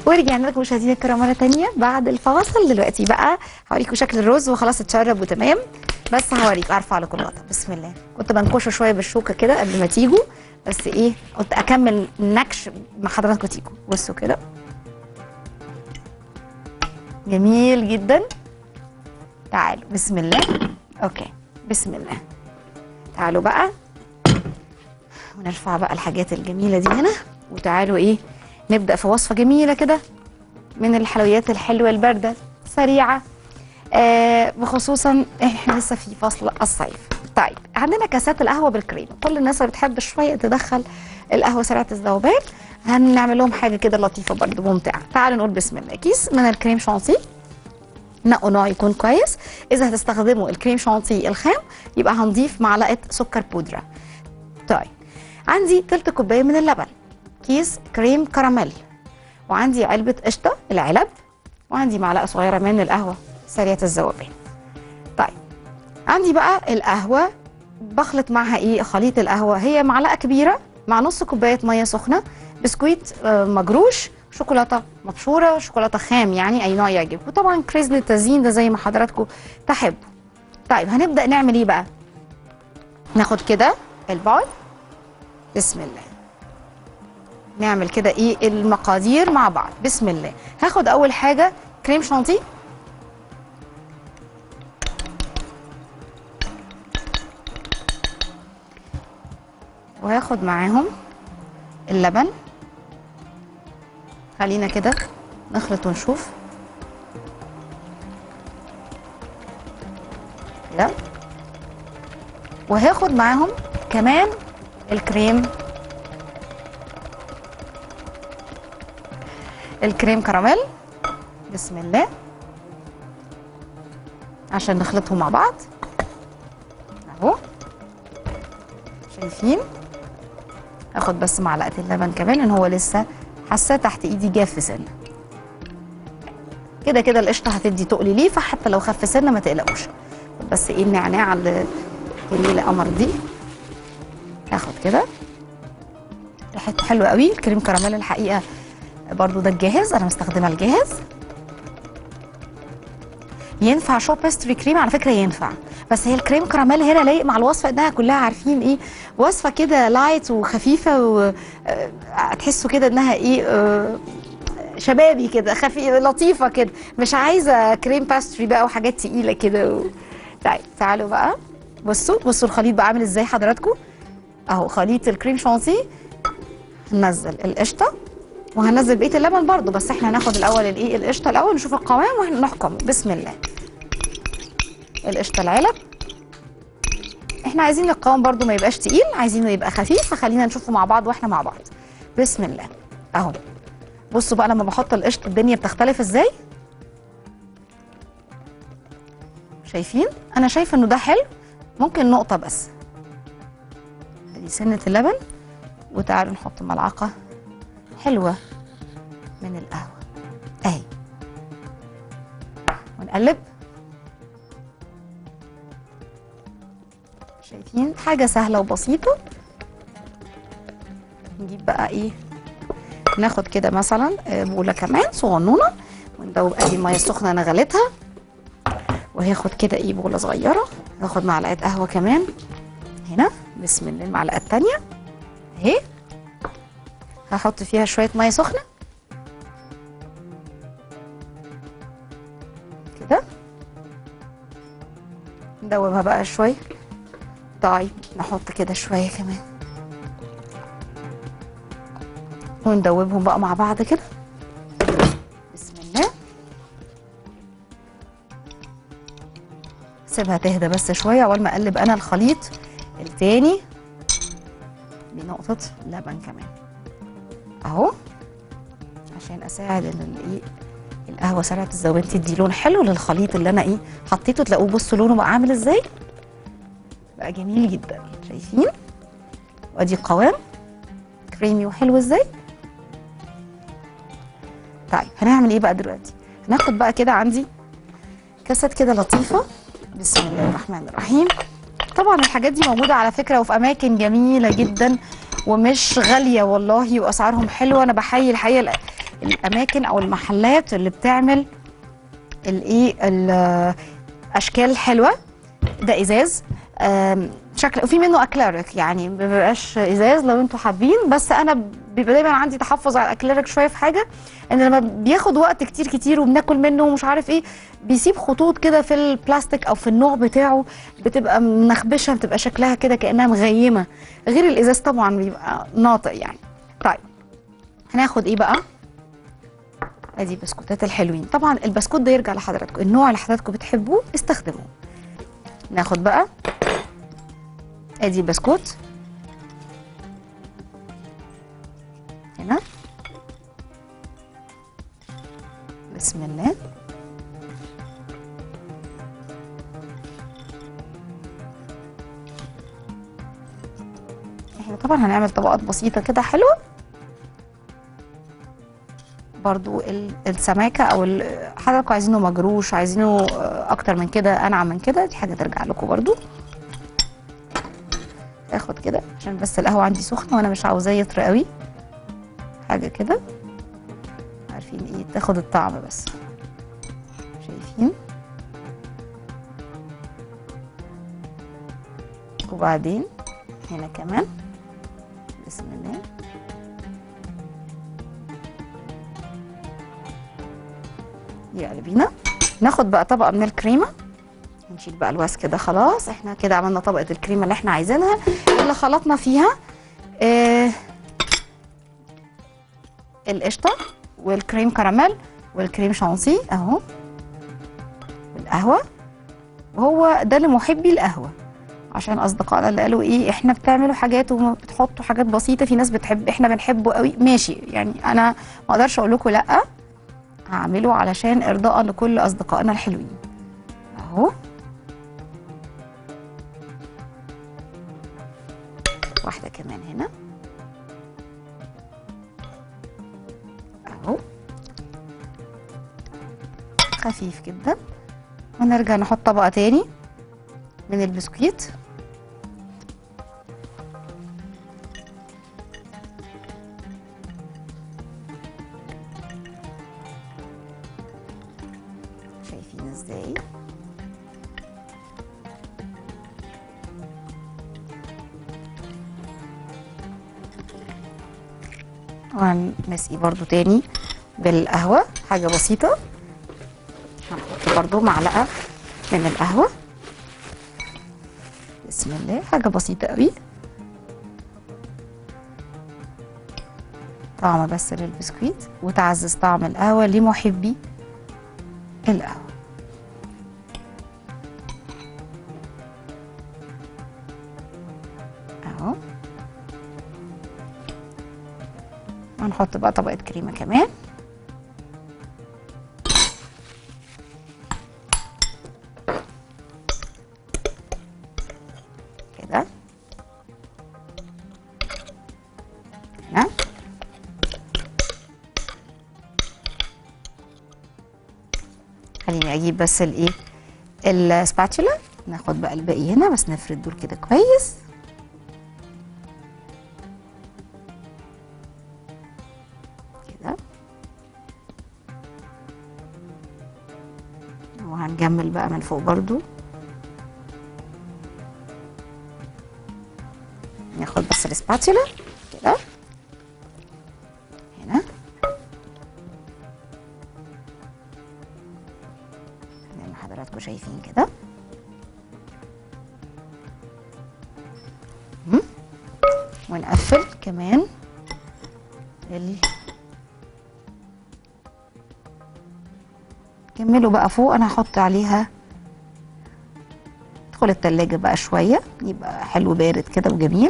ورجعنا لكم مشاهدينا الكرام مره تانية بعد الفاصل دلوقتي بقى هوريكم شكل الرز وخلاص اتشرب وتمام بس هوريكم ارفع لكم الغطا بسم الله كنت بنكشه شويه بالشوكه كده قبل ما تيجوا بس ايه قلت اكمل نكش مع حضراتكم تيجوا بصوا كده جميل جدا تعالوا بسم الله اوكي بسم الله تعالوا بقى ونرفع بقى الحاجات الجميله دي هنا وتعالوا ايه نبدا في وصفه جميله كده من الحلويات الحلوه البارده سريعه آه وخصوصا احنا لسه في فصل الصيف طيب عندنا كاسات القهوه بالكريمه كل الناس اللي بتحب شويه تدخل القهوه سريعه الذوبان هنعمل لهم حاجه كده لطيفه برده ممتعه تعالوا نقول بسم الله كيس من الكريم شانتيه نقوا نوع يكون كويس اذا هتستخدموا الكريم شانتيه الخام يبقى هنضيف معلقه سكر بودره طيب عندي تلت كوبايه من اللبن كيس كريم كراميل وعندي علبه قشطه العلب وعندي معلقه صغيره من القهوه سريعه الذوبان طيب عندي بقى القهوه بخلط معها ايه خليط القهوه هي معلقه كبيره مع نص كوبايه ميه سخنه بسكويت آه، مجروش شوكولاته مبشوره شوكولاته خام يعني اي نوع يعجبكم وطبعا كريز للتزيين ده زي ما حضراتكم تحبوا طيب هنبدا نعمل ايه بقى ناخد كده البول بسم الله نعمل كده ايه المقادير مع بعض بسم الله هاخد اول حاجه كريم شانتيه وهاخد معاهم اللبن خلينا كده نخلط ونشوف كده وهاخد معاهم كمان الكريم الكريم كراميل بسم الله عشان نخلطهم مع بعض اهو شايفين اخد بس معلقه اللبن كمان ان هو لسه حاساه تحت ايدي جاف سنه كده كده القشطه هتدي تقل ليه فحتى لو خف سنه ما تقلقوش بس ايه النعناع اللي جميله قمر دي هاخد كده ريحته حلوه قوي الكريم كراميل الحقيقه برضو ده الجاهز انا مستخدمه الجاهز ينفع شو بيستري كريم على فكره ينفع بس هي الكريم كراميل هنا لايق مع الوصفه انها كلها عارفين ايه وصفه كده لايت وخفيفه وهتحسوا كده انها ايه آه، شبابي كده خفيفه لطيفه كده مش عايزه كريم باستري بقى وحاجات تقيله كده و... طيب تعالوا بقى بصوا بصوا الخليط بقى عامل ازاي حضراتكم اهو خليط الكريم شانتيه ننزل القشطه وهننزل بقيه اللبن برضو بس احنا هناخد الاول الايه القشطه الاول نشوف القوام ونحكم بسم الله القشطه العلب احنا عايزين القوام برضو ما يبقاش تقيل عايزينه يبقى خفيف فخلينا نشوفه مع بعض واحنا مع بعض بسم الله اهو بصوا بقى لما بحط القشطه الدنيا بتختلف ازاي شايفين انا شايفه انه ده حلو ممكن نقطه بس ادي سنه اللبن وتعالوا نحط ملعقه حلوه من القهوه اهي ونقلب شايفين حاجه سهله وبسيطه نجيب بقى ايه ناخد كده مثلا آه، بوله كمان صغنونه وندوب ادي الميه السخنه انا غليتها وهاخد كده ايه بوله صغيره هاخد معلقه قهوه كمان هنا بسم الله المعلقه التانيه اهي هحط فيها شويه ميه سخنه كده ندوبها بقى شويه طيب نحط كده شويه كمان وندوبهم بقى مع بعض كده بسم الله سيبها تهدى بس شويه اول ما اقلب انا الخليط التاني بنقطه لبن كمان اهو عشان اساعد ان الايه القهوه سريعه الذوبان تدي لون حلو للخليط اللي انا ايه حطيته تلاقوه بصوا لونه بقى عامل ازاي بقى جميل جدا شايفين وادي قوام كريمي وحلو ازاي طيب هنعمل ايه بقى دلوقتي هناخد بقى كده عندي كاسات كده لطيفه بسم الله الرحمن الرحيم طبعا الحاجات دي موجوده على فكره وفي اماكن جميله جدا ومش غاليه والله واسعارهم حلوه انا بحيي الحقيقه الاماكن او المحلات اللي بتعمل الايه الاشكال حلوه ده ازاز آم، شكل وفي منه اكليريك يعني ما بيبقاش ازاز لو انتوا حابين بس انا بيبقى دايما عندي تحفظ على الاكليريك شويه في حاجه ان لما بياخد وقت كتير كتير وبناكل منه ومش عارف ايه بيسيب خطوط كده في البلاستيك او في النوع بتاعه بتبقى منخبشه بتبقى شكلها كده كانها مغيمه غير الازاز طبعا بيبقى ناطق يعني طيب هناخد ايه بقى ادي بسكوتات الحلوين طبعا البسكوت ده يرجع لحضراتكم النوع اللي حضراتكم بتحبوه استخدموه ناخد بقى ادي بسكوت هنا بسم الله احنا طبعا هنعمل طبقات بسيطة كده حلوة برضو ال- السماكة او ال- حضراتكم عايزينه مجروش عايزينه آه، اكتر من كده انعم من كده دي حاجة ترجع لكم برضو اخد كده عشان بس القهوة عندي سخنة وانا مش عاوزاه يطرى قوي حاجة كده عارفين ايه تاخد الطعم بس شايفين وبعدين هنا كمان بسم الله يلا بينا ناخد بقى طبقة من الكريمة نشيل بقى الواس كده خلاص احنا كده عملنا طبقة الكريمة اللي احنا عايزينها اللي خلطنا فيها اه القشطة والكريم كراميل والكريم شانسي اهو والقهوة وهو ده لمحبي القهوة عشان اصدقائنا اللي قالوا ايه احنا بتعملوا حاجات وبتحطوا حاجات بسيطة في ناس بتحب احنا بنحبه قوي ماشي يعني انا ما اقدرش اقول لكم لا هعمله علشان ارضاء لكل اصدقائنا الحلوين اهو واحدة كمان هنا اهو خفيف جدا ونرجع نحط طبقة تاني من البسكويت شايفين ازاي وهنسقي برضو تاني بالقهوة حاجة بسيطة هنحط برضو معلقة من القهوة بسم الله حاجة بسيطة قوي طعم بس للبسكويت وتعزز طعم القهوة لمحبي القهوة اهو هنحط بقى طبقة كريمة كمان كده هنا خليني اجيب بس الايه السباتشولا ناخد بقى الباقي هنا بس نفرد دول كده كويس كده وهنجمل بقى من فوق برضو ناخد بس السباتشولا كده هنا زي ما حضراتكم شايفين كده مم. ونقفل كمان ال كملوا بقى فوق انا هحط عليها ادخل التلاجة بقى شوية يبقى حلو بارد كده وجميل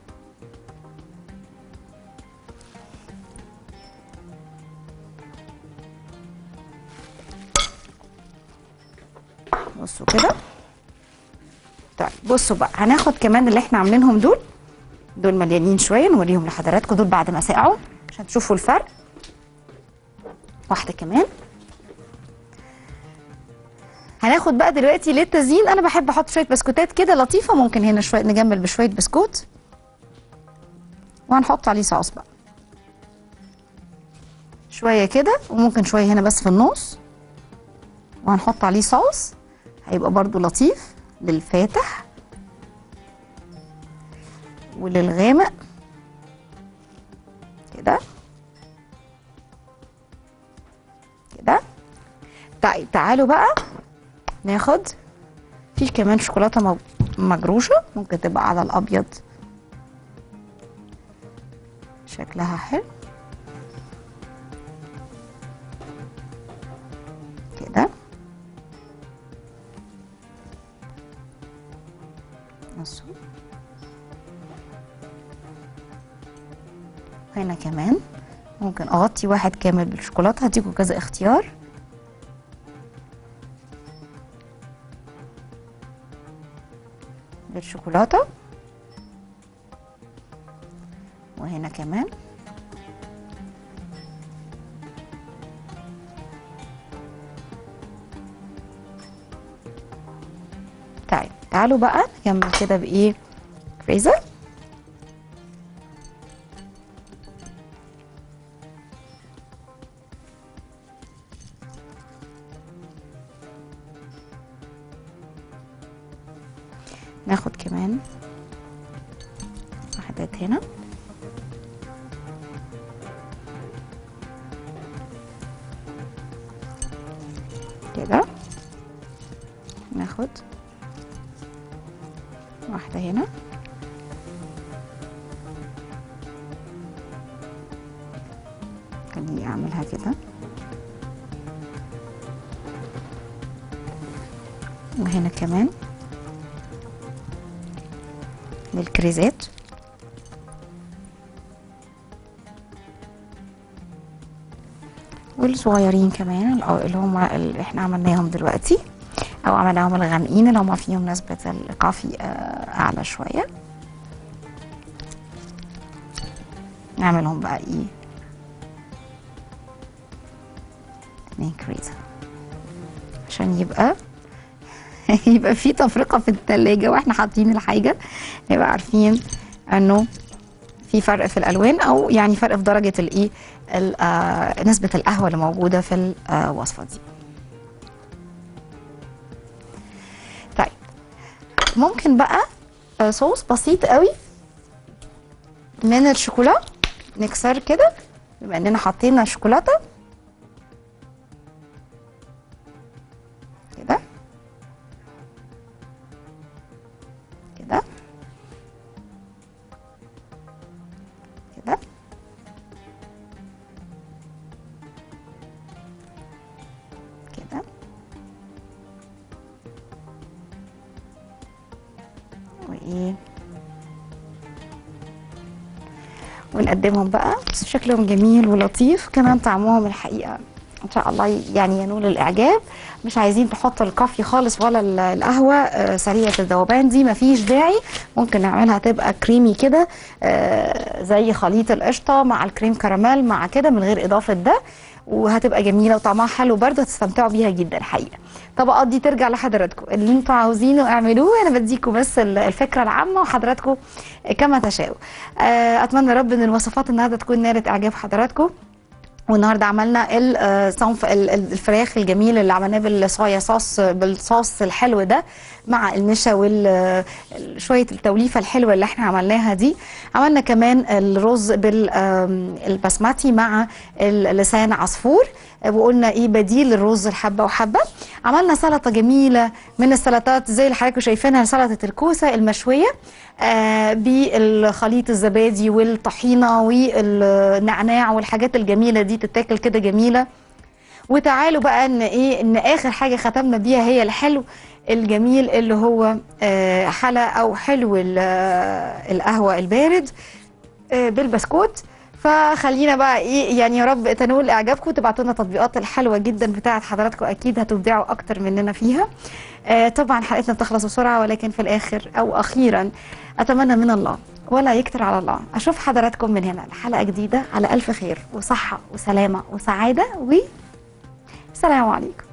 بصوا كده طيب بصوا بقى هناخد كمان اللي احنا عاملينهم دول دول مليانين شويه نوريهم لحضراتكم دول بعد ما سقعوا عشان تشوفوا الفرق واحده كمان هناخد بقى دلوقتي للتزيين انا بحب احط شويه بسكوتات كده لطيفه ممكن هنا شويه نجمل بشويه بسكوت وهنحط عليه صوص بقى شويه كده وممكن شويه هنا بس في النص وهنحط عليه صوص هيبقى برضو لطيف للفاتح وللغامق كده كده طيب تعالوا بقى ناخد في كمان شوكولاته مج- مجروشه ممكن تبقى على الابيض شكلها حلو كده بصوا هنا كمان ممكن اغطي واحد كامل بالشوكولاته هديكوا كذا اختيار بالشوكولاته وهنا كمان طيب تعالوا بقى نكمل كده بايه فريزر ناخد كمان وحدات هنا كده ناخد واحدة هنا خليني اعملها كده وهنا كمان للكريزات والصغيرين كمان ال- اللي هم اللي احنا عملناهم دلوقتي او عملناهم الغامقين اللي هم فيهم نسبة الكافي آه، اعلى شوية نعملهم بقى ايه اتنين كريزة عشان يبقى يبقى في تفرقة في التلاجة واحنا حاطين الحاجة نبقى عارفين انه في فرق في الالوان او يعني فرق في درجة الايه ال- آه، نسبة القهوة اللي موجودة في الوصفة دي طيب ممكن بقى آه، صوص بسيط قوي من الشوكولا نكسر كده بما اننا حطينا الشوكولاته كده كده كده كده وايه ونقدمهم بقى بس شكلهم جميل ولطيف كمان طعمهم الحقيقه ان شاء الله يعني ينول الاعجاب مش عايزين تحط الكافي خالص ولا ال- القهوه آه، سريعه الذوبان دي مفيش داعي ممكن نعملها تبقى كريمي كده آه، زي خليط القشطه مع الكريم كراميل مع كده من غير اضافه ده وهتبقى جميله وطعمها حلو برضه هتستمتعوا بيها جدا الحقيقه الطبقات دي ترجع لحضراتكم اللي انتوا عاوزينه اعملوه انا بديكم بس ال- الفكره العامه وحضراتكم كما تشاءوا آه، اتمنى يا رب ان الوصفات النهارده تكون نالت اعجاب حضراتكم والنهارده عملنا الصنف ال- ال- الفراخ الجميل اللي عملناه بالصويا صوص بالصوص الحلو ده مع النشا وال شويه التوليفه الحلوه اللي احنا عملناها دي عملنا كمان الرز بالبسماتي مع اللسان عصفور وقلنا ايه بديل للرز الحبه وحبه عملنا سلطه جميله من السلطات زي اللي حضراتكم شايفينها سلطه الكوسه المشويه آه بالخليط الزبادي والطحينه والنعناع والحاجات الجميله دي تتاكل كده جميله وتعالوا بقى ان ايه ان اخر حاجه ختمنا بيها هي الحلو الجميل اللي هو آه حلا او حلو ال- آه، القهوه البارد آه، بالبسكوت فخلينا بقى ايه يعني يا رب تنول اعجابكم تبعتوا لنا تطبيقات الحلوه جدا بتاعت حضراتكم اكيد هتبدعوا اكتر مننا فيها آه طبعا حلقتنا بتخلص بسرعه ولكن في الاخر او اخيرا اتمنى من الله ولا يكتر على الله اشوف حضراتكم من هنا لحلقه جديده على الف خير وصحه وسلامه وسعاده والسلام عليكم